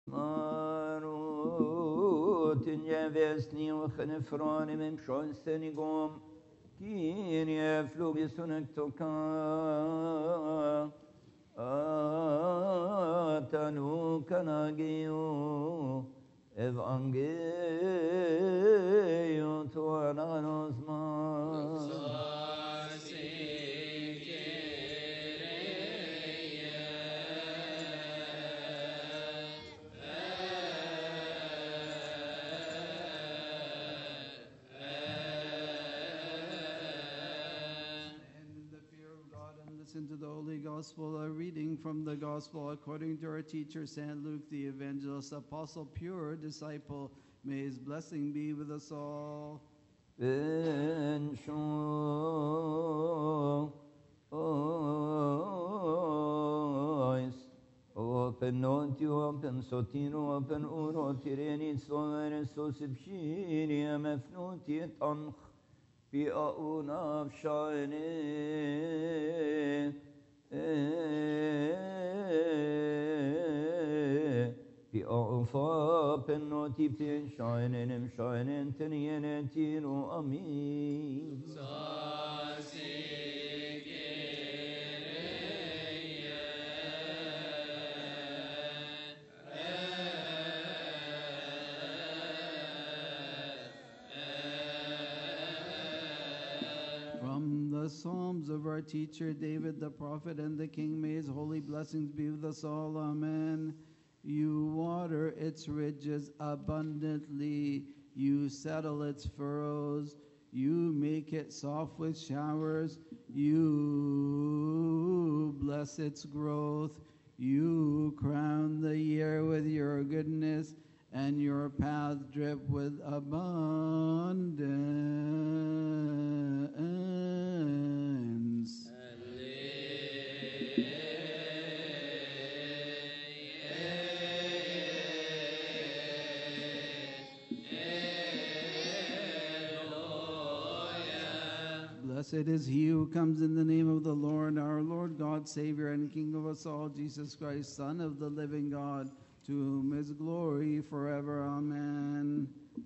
Marut in jävesni och genefrani med psholsten igång. Kyrie flugisunek toka. Atanu kanagio. Evangelium tuananos mas. And in the fear of God and listen to the Holy Gospel, a reading from the Gospel according to our teacher, St. Luke, the evangelist, apostle, pure disciple. May his blessing be with us all. Ben show ois open noti open sotino open uro tireni sover sosibshini mefnuti tanch bi auna shine bi aufa penoti pin shine nim shine tenien tino amin From the Psalms of our teacher David the prophet and the king, may his holy blessings be with us all. Amen. You water its ridges abundantly, you settle its furrows, you make it soft with showers, you bless its growth, you crown the year with your goodness and your path drip with abundance. Blessed is he who comes in the name of the Lord, our Lord God, Savior, and King of us all, Jesus Christ, Son of the living God, to whom is glory forever. Amen.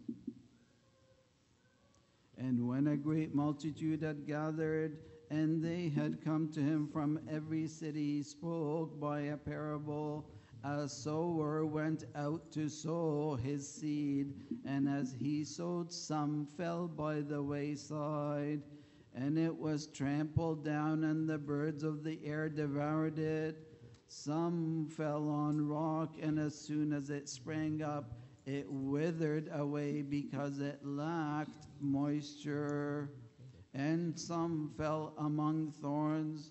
And when a great multitude had gathered, and they had come to him from every city, he spoke by a parable. A sower went out to sow his seed, and as he sowed, some fell by the wayside, and it was trampled down, and the birds of the air devoured it. Some fell on rock, and as soon as it sprang up, it withered away because it lacked moisture. And some fell among thorns,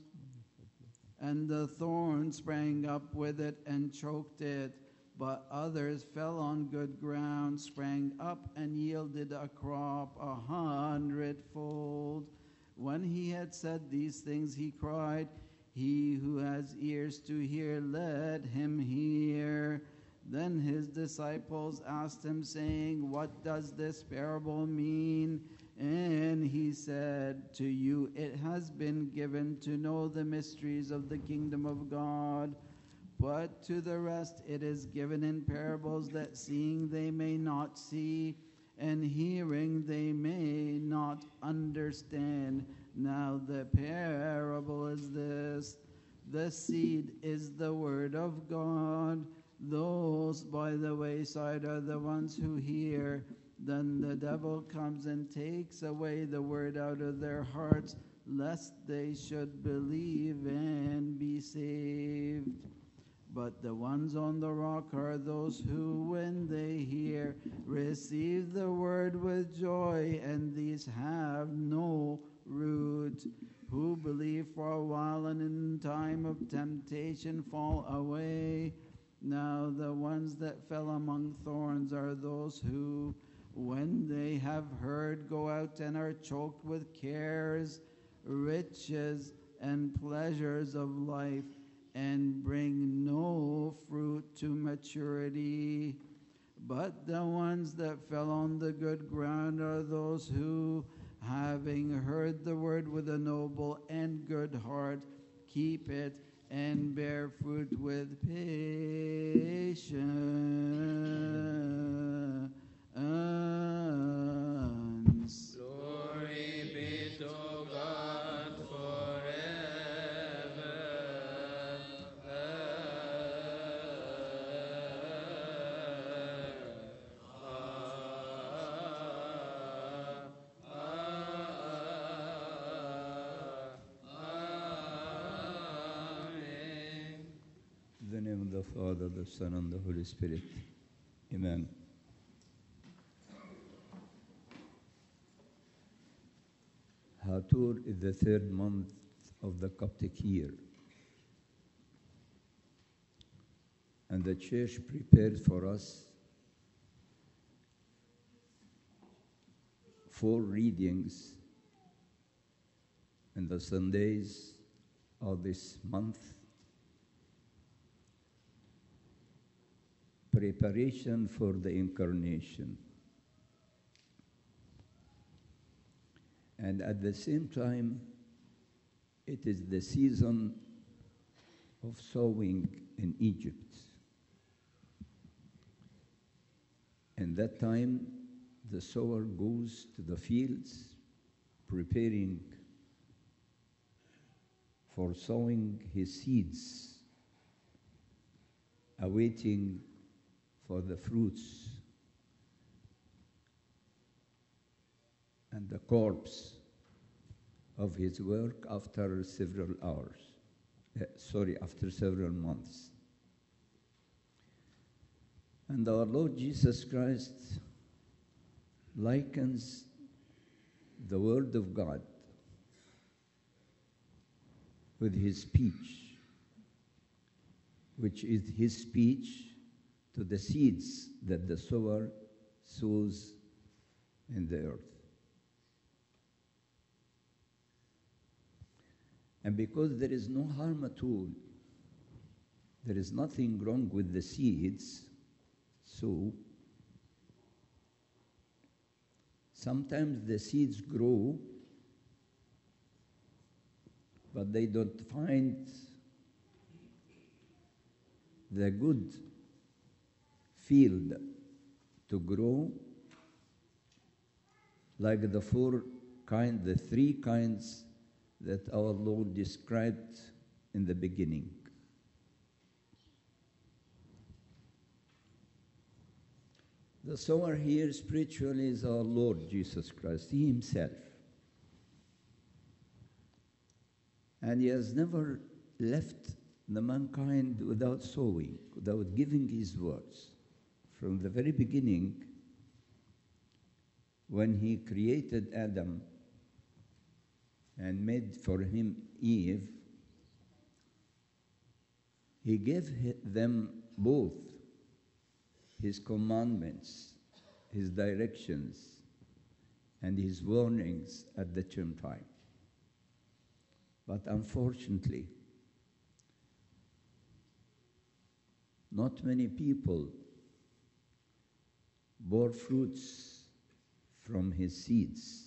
and the thorns sprang up with it and choked it. But others fell on good ground, sprang up, and yielded a crop a hundredfold. When he had said these things, he cried, He who has ears to hear, let him hear. Then his disciples asked him, saying, What does this parable mean? And he said, To you it has been given to know the mysteries of the kingdom of God. But to the rest it is given in parables that seeing they may not see, and hearing they may not understand. Now the parable is this the seed is the word of God. Those by the wayside are the ones who hear. Then the devil comes and takes away the word out of their hearts, lest they should believe and be saved. But the ones on the rock are those who, when they hear, receive the word with joy, and these have no root, who believe for a while and in time of temptation fall away. Now the ones that fell among thorns are those who, when they have heard, go out and are choked with cares, riches, and pleasures of life and bring no fruit to maturity. But the ones that fell on the good ground are those who, having heard the word with a noble and good heart, keep it and bear fruit with patience. Glory be to God Amen. In the name of the Father, the Son, and the Holy Spirit. Amen. Hatur is the third month of the Coptic year. And the church prepared for us four readings in the Sundays of this month preparation for the incarnation. And at the same time, it is the season of sowing in Egypt. And that time, the sower goes to the fields preparing for sowing his seeds, awaiting for the fruits and the corpse of his work after several hours, uh, sorry, after several months. And our Lord Jesus Christ likens the Word of God with his speech, which is his speech to the seeds that the sower sows in the earth. And because there is no harm at all, there is nothing wrong with the seeds, so sometimes the seeds grow, but they don't find the good field to grow like the four kind the three kinds that our lord described in the beginning the sower here spiritually is our lord jesus christ he himself and he has never left the mankind without sowing, without giving his words. From the very beginning, when he created Adam and made for him Eve, he gave hi- them both his commandments, his directions, and his warnings at the same time. But unfortunately, not many people bore fruits from his seeds.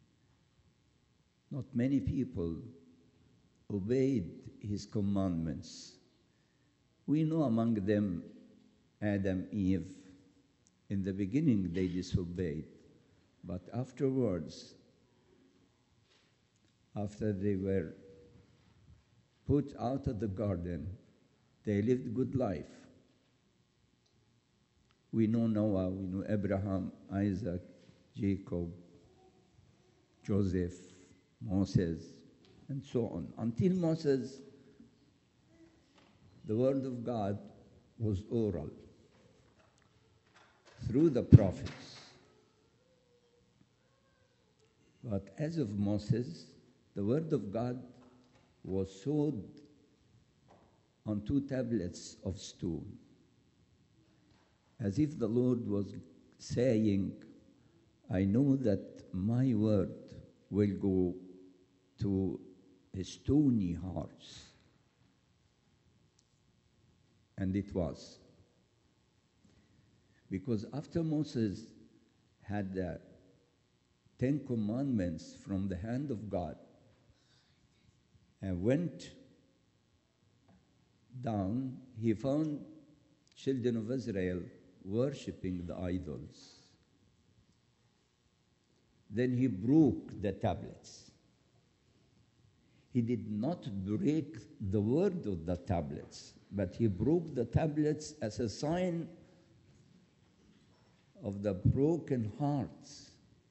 Not many people obeyed his commandments. We know among them Adam, Eve. In the beginning, they disobeyed, but afterwards, after they were put out of the garden, they lived good life. We know Noah, we know Abraham, Isaac, Jacob, Joseph, Moses, and so on. Until Moses, the word of God was oral through the prophets. But as of Moses, the word of God was sowed on two tablets of stone, as if the Lord was saying, I know that my word will go to stony hearts. And it was. Because after Moses had the Ten Commandments from the hand of God and went down, he found children of Israel worshipping the idols. Then he broke the tablets. He did not break the word of the tablets, but he broke the tablets as a sign of the broken hearts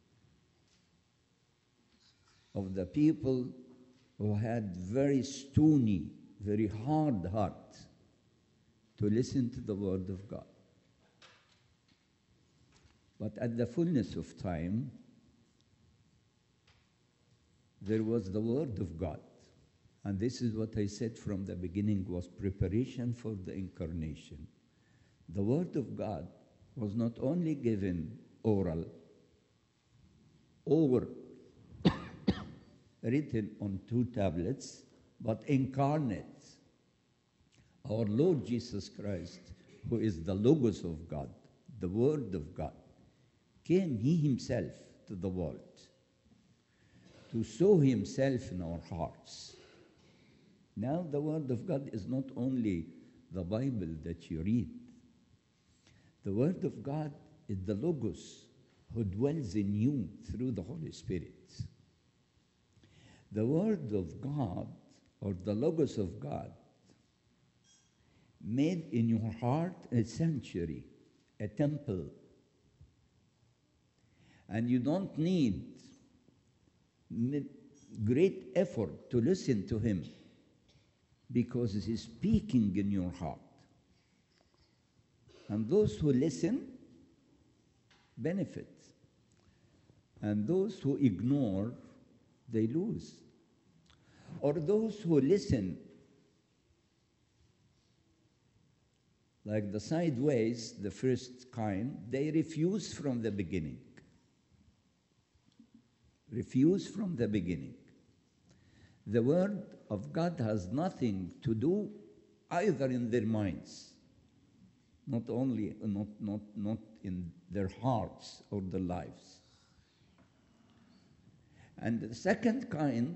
of the people who had very stony, very hard heart to listen to the word of God. But at the fullness of time, there was the word of God. And this is what I said from the beginning was preparation for the incarnation. The word of God was not only given oral or written on two tablets, but incarnate. Our Lord Jesus Christ, who is the Logos of God, the Word of God, came He Himself to the world to show Himself in our hearts. Now, the Word of God is not only the Bible that you read, the Word of God is the Logos who dwells in you through the Holy Spirit. The Word of God or the Logos of God made in your heart a sanctuary, a temple. And you don't need great effort to listen to Him because He's speaking in your heart. And those who listen benefit. And those who ignore, they lose. Or those who listen, like the sideways, the first kind, they refuse from the beginning. Refuse from the beginning. The Word of God has nothing to do either in their minds not only not, not, not in their hearts or their lives. And the second kind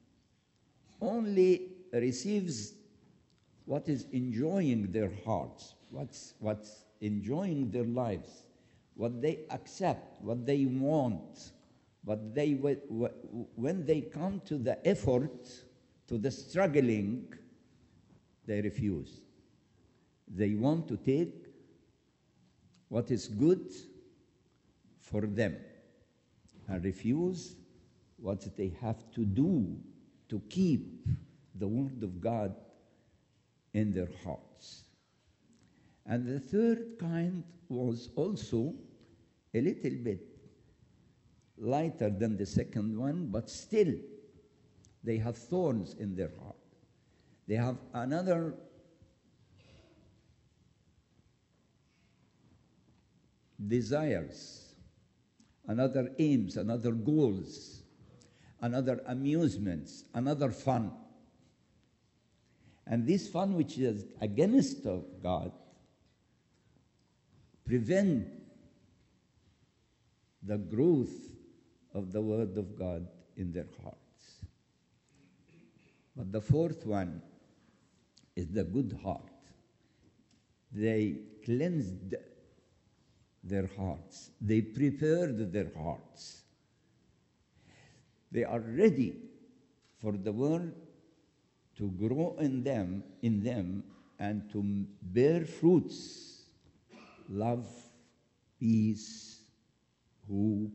only receives what is enjoying their hearts, what's, what's enjoying their lives, what they accept, what they want. But they, when they come to the effort, to the struggling, they refuse. They want to take what is good for them and refuse what they have to do to keep the Word of God in their hearts. And the third kind was also a little bit lighter than the second one, but still they have thorns in their heart. They have another desires, another aims, another goals, another amusements, another fun. And this fun, which is against of God, prevent the growth of the Word of God in their hearts. But the fourth one is the good heart. They cleansed their hearts. They prepared their hearts. They are ready for the word to grow in them, in them, and to bear fruits, love, peace, hope,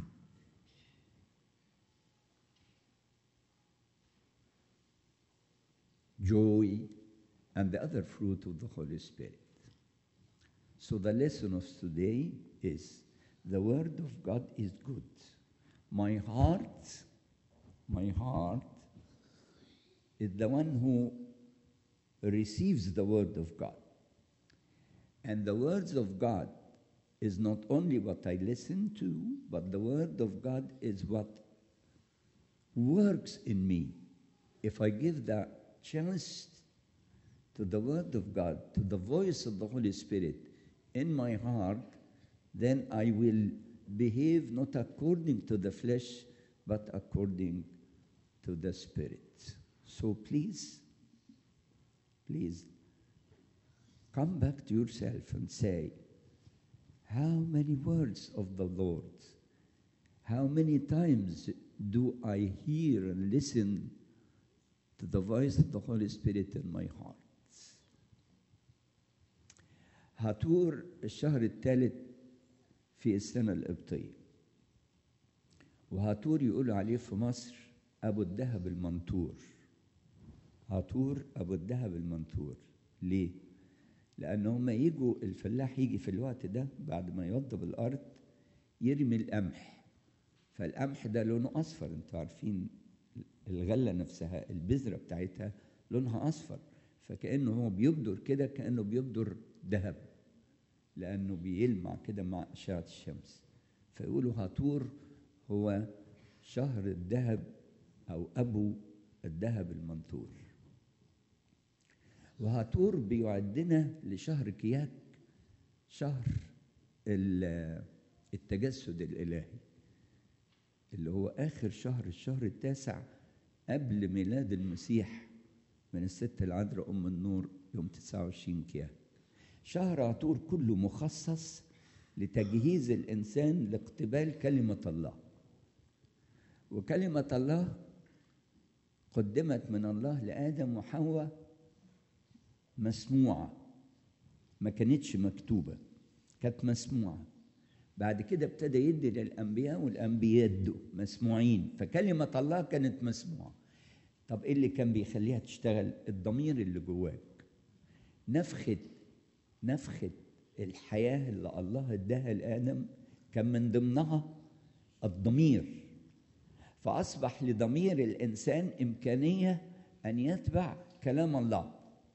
joy, and the other fruit of the Holy Spirit. So the lesson of today is the word of God is good. My heart, my heart is the one who receives the word of God. And the words of God is not only what I listen to, but the word of God is what works in me. If I give the chance to the word of God, to the voice of the Holy Spirit, in my heart, then I will behave not according to the flesh, but according to the Spirit. So please, please, come back to yourself and say, How many words of the Lord, how many times do I hear and listen to the voice of the Holy Spirit in my heart? هاتور الشهر الثالث في السنة القبطية وهاتور يقولوا عليه في مصر أبو الذهب المنثور هاتور أبو الذهب المنثور ليه؟ لأن هم يجوا الفلاح يجي في الوقت ده بعد ما يوضب الأرض يرمي القمح فالقمح ده لونه أصفر أنتوا عارفين الغلة نفسها البذرة بتاعتها لونها أصفر فكأنه هو بيبدر كده كأنه بيبدر ذهب لأنه بيلمع كده مع أشعة الشمس فيقولوا هاتور هو شهر الذهب أو أبو الذهب المنثور وهاتور بيعدنا لشهر كياك شهر التجسد الإلهي اللي هو آخر شهر الشهر التاسع قبل ميلاد المسيح من الست العذراء أم النور يوم 29 كياك شهر عطور كله مخصص لتجهيز الإنسان لاقتبال كلمة الله وكلمة الله قدمت من الله لآدم وحواء مسموعة ما كانتش مكتوبة كانت مسموعة بعد كده ابتدى يدي للأنبياء والأنبياء يدوا مسموعين فكلمة الله كانت مسموعة طب إيه اللي كان بيخليها تشتغل الضمير اللي جواك نفخة نفخة الحياة اللي الله اداها لآدم كان من ضمنها الضمير فأصبح لضمير الإنسان إمكانية أن يتبع كلام الله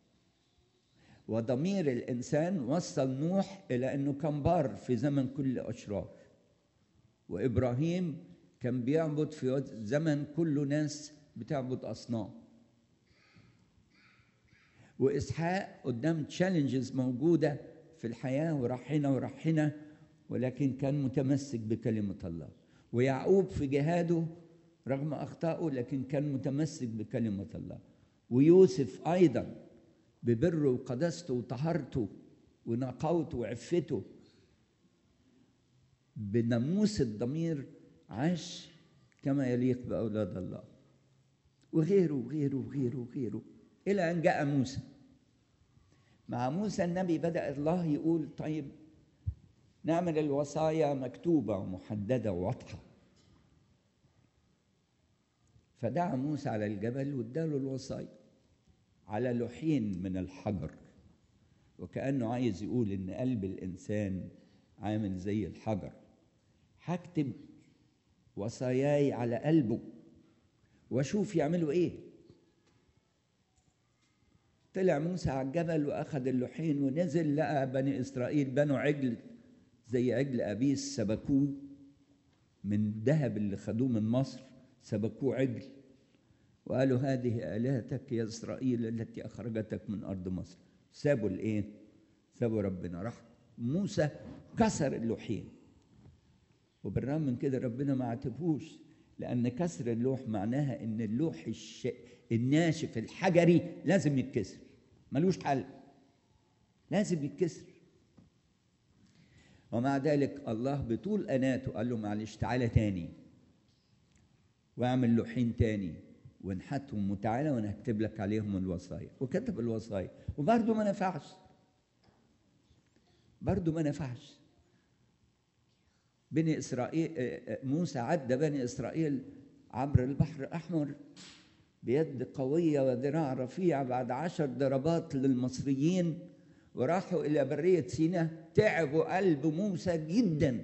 وضمير الإنسان وصل نوح إلى أنه كان بار في زمن كل أشرار وإبراهيم كان بيعبد في زمن كله ناس بتعبد أصنام وإسحاق قدام تشالنجز موجودة في الحياة وراح هنا وراح هنا ولكن كان متمسك بكلمة الله ويعقوب في جهاده رغم أخطائه لكن كان متمسك بكلمة الله ويوسف أيضا ببره وقداسته وطهارته ونقاوته وعفته بناموس الضمير عاش كما يليق بأولاد الله وغيره وغيره وغيره وغيره إلى أن جاء موسى مع موسى النبي بدأ الله يقول طيب نعمل الوصايا مكتوبة ومحددة وواضحة فدعا موسى على الجبل واداله الوصايا على لوحين من الحجر وكأنه عايز يقول إن قلب الإنسان عامل زي الحجر هكتب وصاياي على قلبه واشوف يعملوا ايه طلع موسى على الجبل واخذ اللوحين ونزل لقى بني اسرائيل بنوا عجل زي عجل ابيس سبكوه من الذهب اللي خدوه من مصر سبكوه عجل وقالوا هذه الهتك يا اسرائيل التي اخرجتك من ارض مصر سابوا الايه سابوا ربنا راح موسى كسر اللوحين وبالرغم من كده ربنا ما عاتبهوش لأن كسر اللوح معناها إن اللوح الش... الناشف الحجري لازم يتكسر ملوش حل لازم يتكسر ومع ذلك الله بطول أناته قال له معلش تعالى تاني واعمل لوحين تاني وانحتهم وتعالى وانا هكتب لك عليهم الوصايا وكتب الوصايا وبرضه ما نفعش برضه ما نفعش بني اسرائيل موسى عدى بني اسرائيل عبر البحر الاحمر بيد قويه وذراع رفيع بعد عشر ضربات للمصريين وراحوا الى بريه سيناء تعبوا قلب موسى جدا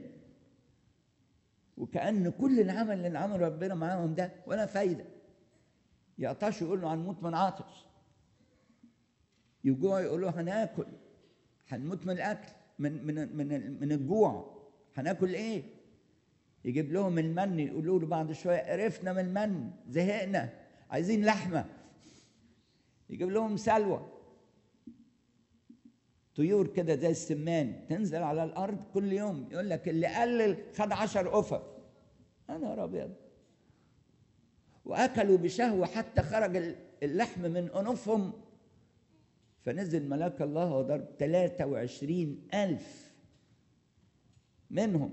وكأن كل العمل اللي عمله ربنا معاهم ده ولا فايده يعطشوا يقولوا هنموت من عطش يجوعوا يقولوا هناكل هنموت من الاكل من من من من الجوع هناكل ايه يجيب لهم المن يقولوا له بعد شويه قرفنا من المن زهقنا عايزين لحمه يجيب لهم سلوى طيور كده زي السمان تنزل على الارض كل يوم يقول لك اللي قلل خد عشر قفف انا ابيض واكلوا بشهوه حتى خرج اللحم من انوفهم فنزل ملاك الله وضرب 23 ألف منهم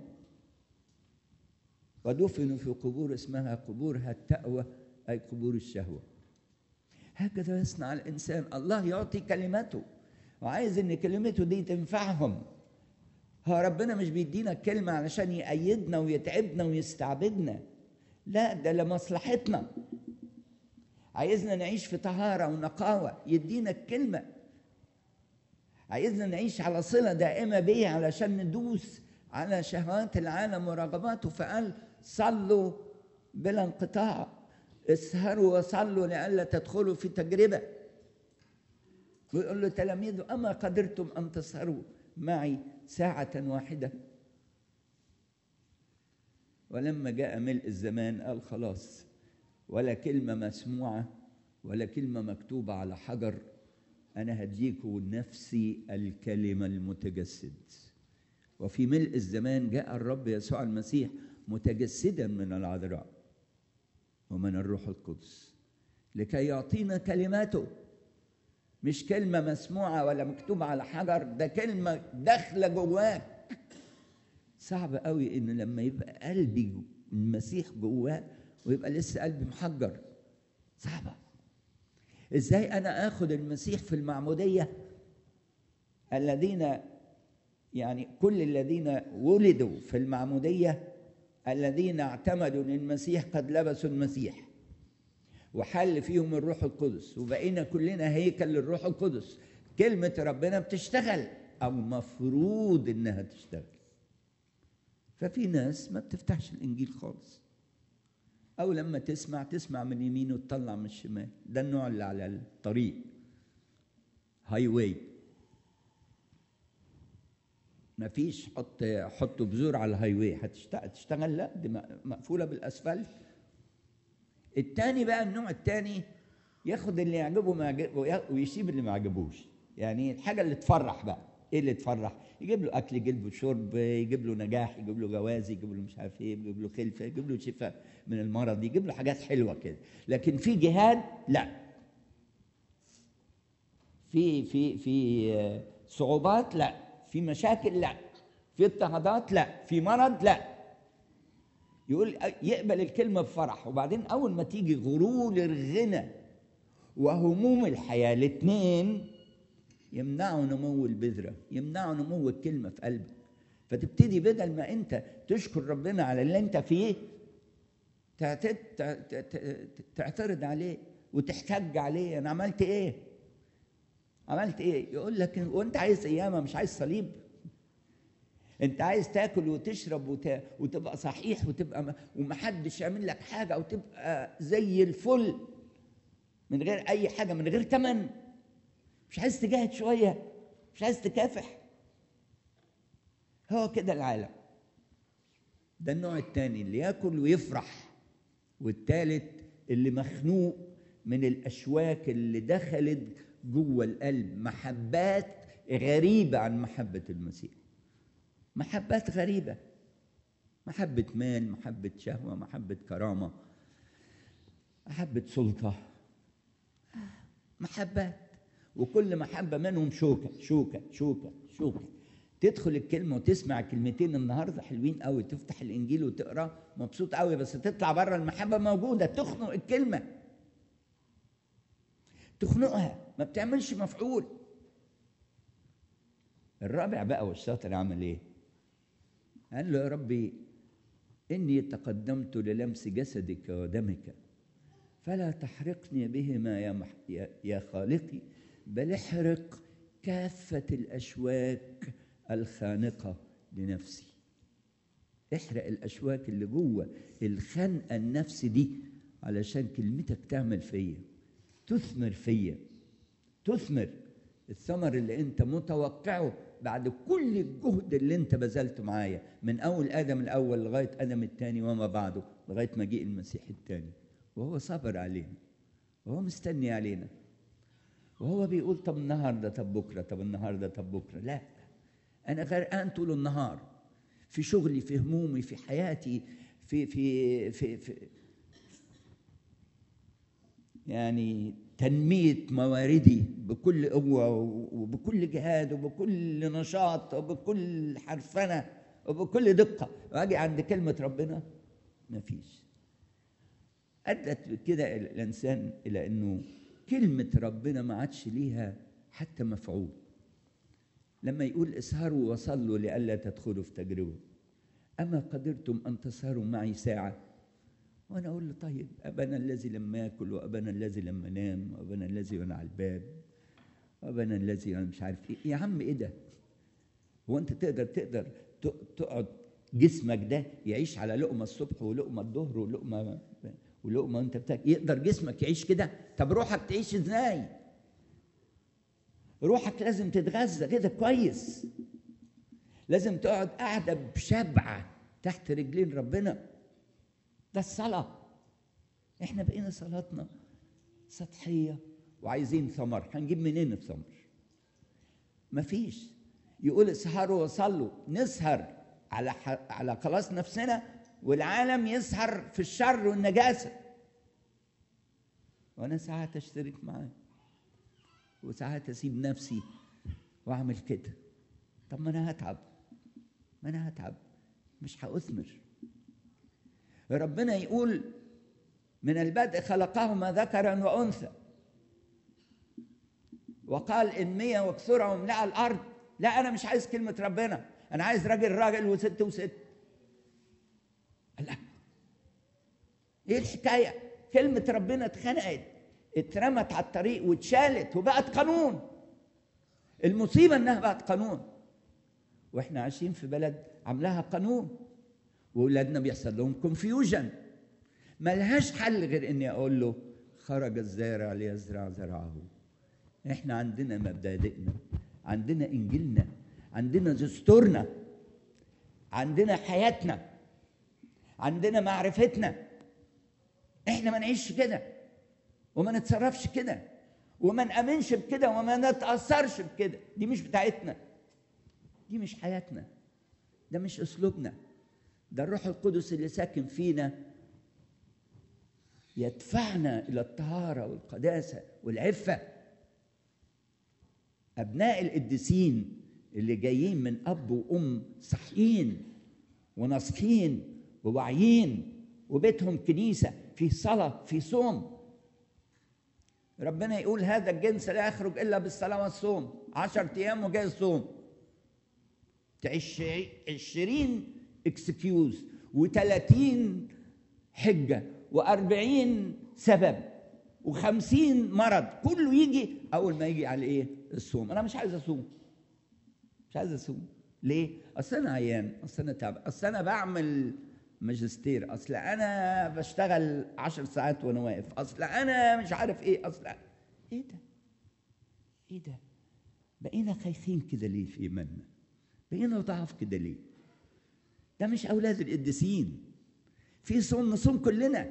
ودفنوا في قبور اسمها قبور التأوى أي قبور الشهوة هكذا يصنع الإنسان الله يعطي كلمته وعايز إن كلمته دي تنفعهم هو ربنا مش بيدينا كلمة علشان يأيدنا ويتعبنا ويستعبدنا لا ده لمصلحتنا عايزنا نعيش في طهارة ونقاوة يدينا الكلمة عايزنا نعيش على صلة دائمة بيه علشان ندوس على شهوات العالم ورغباته فقال صلوا بلا انقطاع اسهروا وصلوا لئلا تدخلوا في تجربة ويقول له تلاميذه أما قدرتم أن تسهروا معي ساعة واحدة ولما جاء ملء الزمان قال خلاص ولا كلمة مسموعة ولا كلمة مكتوبة على حجر أنا هديكوا نفسي الكلمة المتجسد وفي ملء الزمان جاء الرب يسوع المسيح متجسدا من العذراء ومن الروح القدس لكي يعطينا كلماته مش كلمة مسموعة ولا مكتوبة على حجر ده كلمة داخلة جواك صعب قوي ان لما يبقى قلبي المسيح جواه ويبقى لسه قلبي محجر صعبة ازاي انا اخد المسيح في المعمودية الذين يعني كل الذين ولدوا في المعمودية الذين اعتمدوا ان المسيح قد لبسوا المسيح وحل فيهم الروح القدس وبقينا كلنا هيكل للروح القدس كلمة ربنا بتشتغل أو مفروض إنها تشتغل ففي ناس ما بتفتحش الإنجيل خالص أو لما تسمع تسمع من يمين وتطلع من الشمال ده النوع اللي على الطريق هاي واي ما فيش حط حط بذور على الهاي واي هتشتغل لا دي مقفولة بالأسفلت التاني بقى النوع التاني ياخد اللي يعجبه ما يعجبه ويسيب اللي ما يعجبوش يعني الحاجه اللي تفرح بقى ايه اللي تفرح يجيب له اكل يجيب له شرب يجيب له نجاح يجيب له جواز يجيب له مش عارف ايه يجيب له خلفه يجيب له شفاء من المرض يجيب له حاجات حلوه كده لكن في جهاد لا في في في صعوبات لا في مشاكل لا في اضطهادات لا في مرض لا يقول يقبل الكلمة بفرح وبعدين أول ما تيجي غرور الغنى وهموم الحياة الاثنين يمنعوا نمو البذرة يمنعوا نمو الكلمة في قلبك فتبتدي بدل ما أنت تشكر ربنا على اللي أنت فيه تعترض عليه وتحتج عليه أنا عملت إيه؟ عملت إيه؟ يقول لك وأنت عايز قيامة مش عايز صليب؟ انت عايز تاكل وتشرب وت... وتبقى صحيح وتبقى م... ومحدش يعمل لك حاجه وتبقى زي الفل من غير اي حاجه من غير تمن مش عايز تجاهد شويه مش عايز تكافح هو كده العالم ده النوع الثاني اللي ياكل ويفرح والثالث اللي مخنوق من الاشواك اللي دخلت جوه القلب محبات غريبه عن محبه المسيح محبات غريبة محبة مال محبة شهوة محبة كرامة محبة سلطة محبات وكل محبة منهم شوكة شوكة شوكة شوكة تدخل الكلمة وتسمع كلمتين النهاردة حلوين قوي تفتح الإنجيل وتقرأ مبسوط قوي بس تطلع بره المحبة موجودة تخنق الكلمة تخنقها ما بتعملش مفعول الرابع بقى والشاطر عمل ايه؟ قال له يا ربي إني تقدمت للمس جسدك ودمك فلا تحرقني بهما يا, مح... يا... يا خالقي بل احرق كافة الأشواك الخانقة لنفسي احرق الأشواك اللي جوه الخنقة النفس دي علشان كلمتك تعمل فيا تثمر فيا تثمر الثمر اللي انت متوقعه بعد كل الجهد اللي انت بذلته معايا من اول ادم الاول لغايه ادم الثاني وما بعده لغايه مجيء المسيح الثاني وهو صبر علينا وهو مستني علينا وهو بيقول طب النهارده طب بكره طب النهارده طب بكره لا انا غرقان طول النهار في شغلي في همومي في حياتي في في في في, يعني تنمية مواردي بكل قوة وبكل جهاد وبكل نشاط وبكل حرفنة وبكل دقة وأجي عند كلمة ربنا مفيش أدت كده الإنسان إلى أنه كلمة ربنا ما عادش ليها حتى مفعول لما يقول اسهروا وصلوا لئلا تدخلوا في تجربة أما قدرتم أن تسهروا معي ساعة وأنا أقول له طيب أبانا الذي لم يأكل وأبانا الذي لم أنام وأبانا الذي وأنا على الباب وأبانا الذي وأنا مش عارف إيه يا عم إيه ده؟ هو أنت تقدر تقدر تقعد جسمك ده يعيش على لقمة الصبح ولقمة الظهر ولقمة ولقمة وأنت بتاكل يقدر جسمك يعيش كده؟ طب روحك تعيش إزاي؟ روحك لازم تتغذى كده كويس لازم تقعد قاعدة بشبعة تحت رجلين ربنا ده الصلاة احنا بقينا صلاتنا سطحية وعايزين ثمر هنجيب منين الثمر مفيش يقول اسهروا وصلوا نسهر على على خلاص نفسنا والعالم يسهر في الشر والنجاسة وانا ساعات اشترك معاه وساعات اسيب نفسي واعمل كده طب ما انا هتعب ما انا هتعب مش هاثمر ربنا يقول من البدء خلقهما ذكرا وانثى وقال ان مية وكثرة واملأ الارض لا انا مش عايز كلمة ربنا انا عايز راجل راجل وست وست لا ايه الحكاية كلمة ربنا اتخنقت اترمت على الطريق واتشالت وبقت قانون المصيبة انها بقت قانون واحنا عايشين في بلد عاملاها قانون واولادنا بيحصل لهم كونفيوجن ملهاش حل غير اني اقول له خرج الزارع ليزرع زرعه احنا عندنا مبادئنا عندنا انجيلنا عندنا دستورنا عندنا حياتنا عندنا معرفتنا احنا ما نعيش كده وما نتصرفش كده وما نامنش بكده وما نتاثرش بكده دي مش بتاعتنا دي مش حياتنا ده مش اسلوبنا ده الروح القدس اللي ساكن فينا يدفعنا الى الطهاره والقداسه والعفه ابناء القديسين اللي جايين من اب وام صحيين وناصحين وواعيين وبيتهم كنيسه في صلاه في صوم ربنا يقول هذا الجنس لا يخرج الا بالصلاه والصوم عشرة ايام وجاي الصوم تعيش عشرين اكسكيوز و30 حجة و40 سبب و50 مرض كله يجي أول ما يجي على إيه؟ الصوم أنا مش عايز أصوم مش عايز أصوم ليه؟ أصل أنا عيان أصل أنا تعب أصل أنا بعمل ماجستير أصل أنا بشتغل عشر ساعات وأنا واقف أصل أنا مش عارف إيه أصل إيه ده؟ إيه ده؟ بقينا خايفين كده ليه في إيماننا؟ بقينا ضعف كده ليه؟ ده مش اولاد القديسين في صوم نصوم كلنا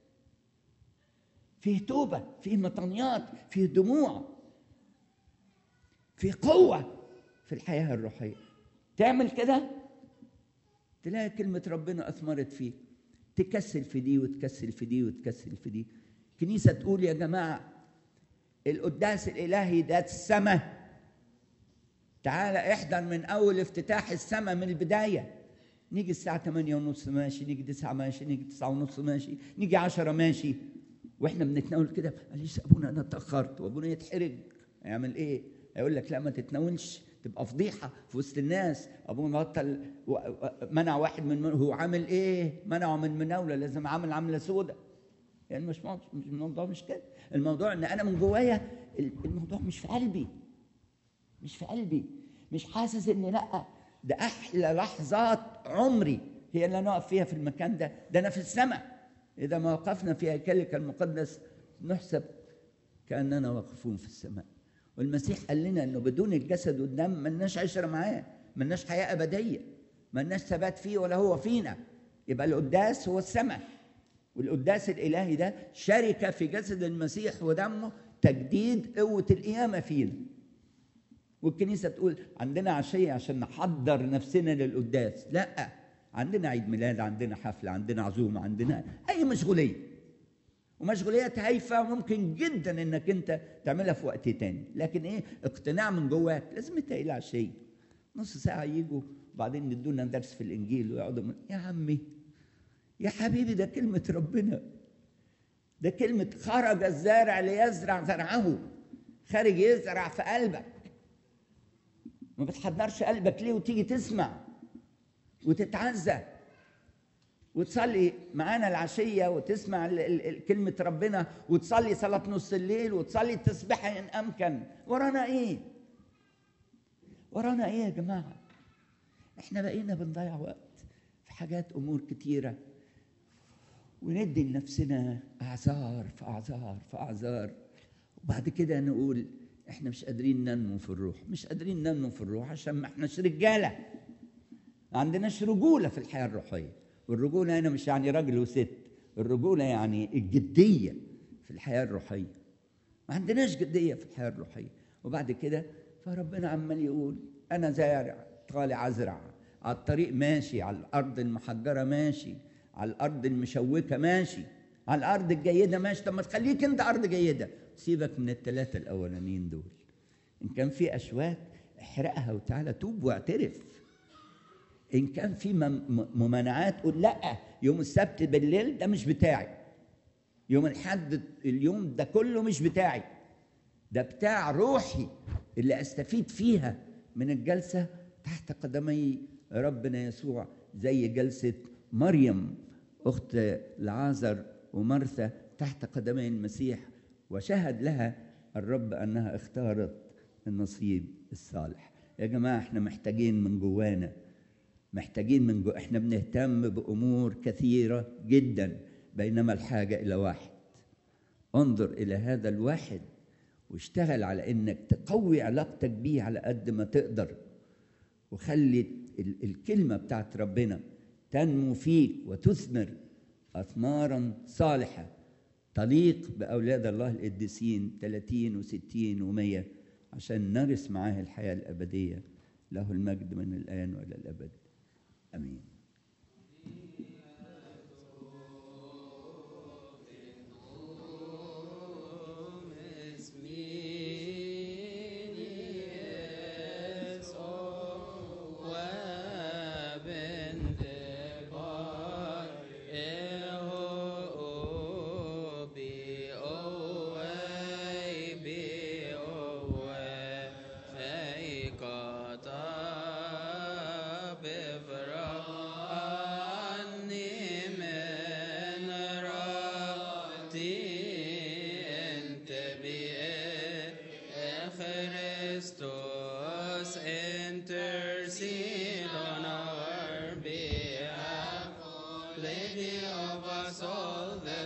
فيه توبه فيه مطنيات فيه دموع فيه قوه في الحياه الروحيه تعمل كده تلاقي كلمه ربنا اثمرت فيك تكسل في دي وتكسل في دي وتكسل في دي كنيسه تقول يا جماعه القداس الالهي ده السماء تعالى احضر من اول افتتاح السماء من البدايه نيجي الساعة 8 ونص ماشي نيجي 9 ماشي نيجي 9 ونص ماشي نيجي 10 ماشي واحنا بنتناول كده معلش ابونا انا اتاخرت وابونا يتحرج يعمل ايه؟ يقول لك لا ما تتناولش تبقى فضيحه في وسط الناس ابونا بطل منع واحد من هو عامل ايه؟ منعه من مناوله لازم عامل عامله سودة يعني مش مش الموضوع مش كده الموضوع ان انا من جوايا الموضوع مش في قلبي مش في قلبي مش حاسس ان لا ده احلى لحظات عمري هي اللي نقف فيها في المكان ده ده انا في السماء اذا ما وقفنا في هيكلك المقدس نحسب كاننا واقفون في السماء والمسيح قال لنا انه بدون الجسد والدم ملناش عشره معاه ملناش حياه ابديه ملناش ثبات فيه ولا هو فينا يبقى القداس هو السماء والقداس الالهي ده شركه في جسد المسيح ودمه تجديد قوه القيامه فينا والكنيسه تقول عندنا عشيه عشان نحضر نفسنا للقداس لا عندنا عيد ميلاد عندنا حفله عندنا عزومه عندنا اي مشغوليه ومشغوليات هايفه وممكن جدا انك انت تعملها في وقت تاني لكن ايه اقتناع من جواك لازم تلاقي العشيه نص ساعه يجوا وبعدين يدونا درس في الانجيل ويقعدوا من يا عمي يا حبيبي ده كلمه ربنا ده كلمه خرج الزارع ليزرع زرعه خارج يزرع في قلبك ما بتحضرش قلبك ليه وتيجي تسمع وتتعزى وتصلي معانا العشية وتسمع ال- ال- ال- كلمة ربنا وتصلي صلاة نص الليل وتصلي التسبيحة إن أمكن ورانا إيه؟ ورانا إيه يا جماعة؟ إحنا بقينا بنضيع وقت في حاجات أمور كتيرة وندي لنفسنا أعذار في أعذار في أعذار وبعد كده نقول إحنا مش قادرين ننمو في الروح مش قادرين ننمو في الروح عشان ما إحناش رجالة ما عندناش رجولة في الحياة الروحية والرجولة هنا مش يعني راجل وست الرجولة يعني الجدية في الحياة الروحية ما عندناش جدية في الحياة الروحية وبعد كده فربنا عمال يقول أنا زارع طالع أزرع على الطريق ماشي على الأرض المحجرة ماشي على الأرض المشوكة ماشي على الأرض الجيدة ماشي طب ما تخليك أنت أرض جيدة سيبك من الثلاثة الأولانيين دول إن كان في أشواك احرقها وتعالى توب واعترف ان كان في مم- م- ممانعات قول لا يوم السبت بالليل ده مش بتاعي يوم الحد اليوم ده كله مش بتاعي ده بتاع روحي اللي استفيد فيها من الجلسه تحت قدمي ربنا يسوع زي جلسه مريم اخت لعازر ومرثا تحت قدمي المسيح وشهد لها الرب انها اختارت النصيب الصالح يا جماعه احنا محتاجين من جوانا محتاجين من جو احنا بنهتم بامور كثيره جدا بينما الحاجه الى واحد انظر الى هذا الواحد واشتغل على انك تقوي علاقتك بيه على قد ما تقدر وخلي ال- الكلمه بتاعت ربنا تنمو فيك وتثمر اثمارا صالحه تليق باولاد الله القديسين 30 و60 و100 عشان نرث معاه الحياه الابديه له المجد من الان والى الابد امين Christos intercede on our behalf. Lady of us all, the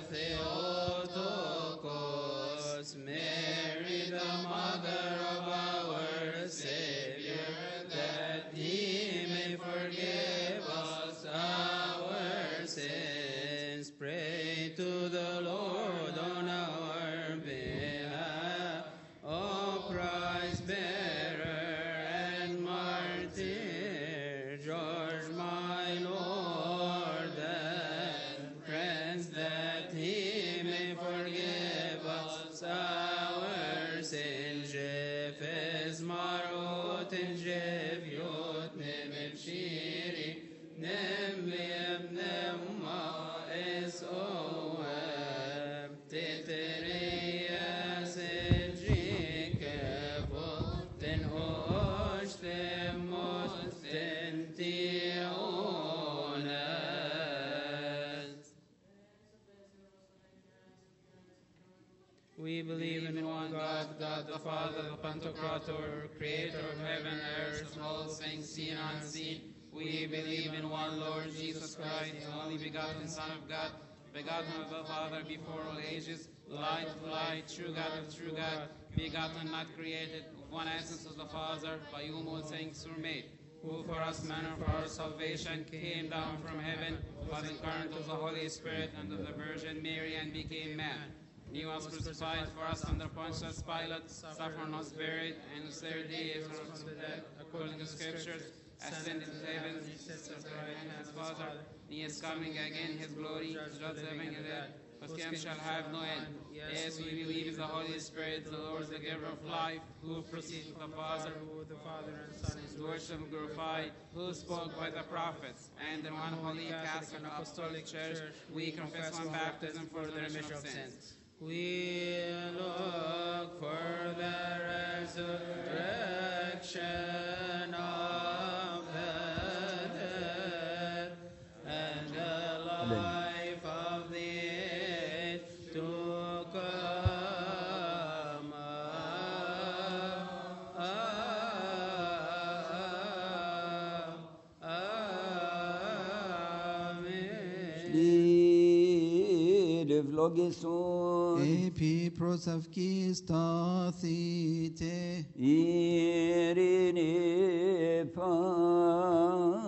Theotokos, Mary, the mother of our Savior, that he may forgive us our sins. Pray to the Lord on our behalf. O prize bearer and martyr, George, my Lord, and friends, that he may forgive us our sins. Jefes marot and jeviot nem shiri nem lieb nem ma es oem teterias en jikebo ten hosh temos ten tiones. We believe in one God, God the Father, the Pantocrator, creator of heaven and earth, and all things seen and unseen. We believe in one Lord Jesus Christ, the only begotten Son of God, begotten of the Father before all ages, light of light, true God of true God, begotten, not created, of one essence of the Father, by whom all things were made. Who for us, man, and for our salvation, came down from heaven, was incarnate of the Holy Spirit and of the Virgin Mary, and became man. He was crucified for us under Pontius Pilate, suffered and was buried, and the third day he rose from the dead, according to Scriptures, ascended to heaven, and sits at the right hand of his Father. He is coming again in his glory, to judge the living and the dead. whose kingdom shall have no end. Yes, we believe in the Holy Spirit, the Lord, the giver of life, who proceeds from the Father, who with the Father and Son is is worshipped and glorified, who spoke by the prophets, and in one holy Catholic and Apostolic Church, we confess one baptism for the remission of sins. We look for the resurrection of the dead and the life of the age to come. Amen. Slire vlogeson Epi prosavkistathite Irine pan